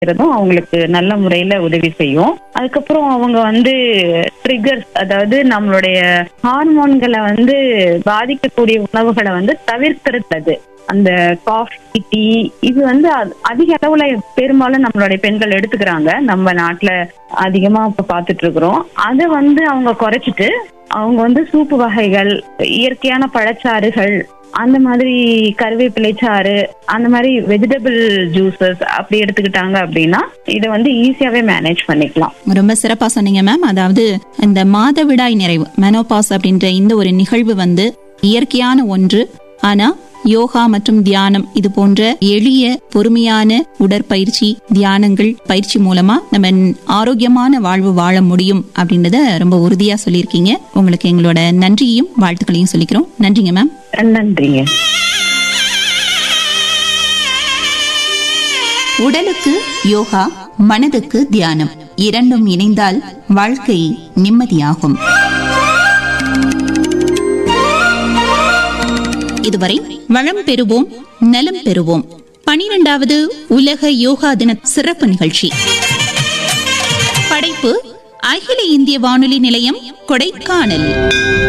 இருக்கிறதும் அவங்களுக்கு நல்ல முறையில உதவி செய்யும் அதுக்கப்புறம் அவங்க வந்து ட்ரிகர்ஸ் அதாவது நம்மளுடைய ஹார்மோன்களை வந்து பாதிக்கக்கூடிய உணவுகளை வந்து தவிர்க்கிறது அந்த காஃபி டீ இது வந்து அ- அதிக அளவுல பெரும்பாலும் நம்மளுடைய பெண்கள் எடுத்துக்கிறாங்க நம்ம நாட்டுல அதிகமா இப்ப பாத்துட்டு இருக்கிறோம் அதை வந்து அவங்க குறைச்சிட்டு அவங்க வந்து சூப்பு வகைகள் இயற்கையான பழச்சாறுகள் அந்த மாதிரி கருவேப்பிலை சாறு அந்த மாதிரி வெஜிடபிள் ஜூசஸ் அப்படி எடுத்துக்கிட்டாங்க அப்படின்னா இதை வந்து ஈஸியாவே மேனேஜ் பண்ணிக்கலாம் ரொம்ப சிறப்பா சொன்னீங்க மேம் அதாவது இந்த மாதவிடாய் நிறைவு மெனோபாஸ் அப்படின்ற இந்த ஒரு நிகழ்வு வந்து இயற்கையான ஒன்று ஆனா யோகா மற்றும் தியானம் இது போன்ற எளிய பொறுமையான உடற்பயிற்சி தியானங்கள் பயிற்சி மூலமா நம்ம ஆரோக்கியமான வாழ்வு வாழ முடியும் அப்படின்றத ரொம்ப உறுதியா சொல்லியிருக்கீங்க உங்களுக்கு எங்களோட நன்றியையும் வாழ்த்துக்களையும் சொல்லிக்கிறோம் நன்றிங்க மேம் நன்றிங்க உடலுக்கு யோகா மனதுக்கு தியானம் இரண்டும் இணைந்தால் வாழ்க்கை நிம்மதியாகும் இதுவரை வளம் பெறுவோம் நலம் பெறுவோம் பனிரெண்டாவது உலக யோகா தின சிறப்பு நிகழ்ச்சி படைப்பு அகில இந்திய வானொலி நிலையம் கொடைக்கானல்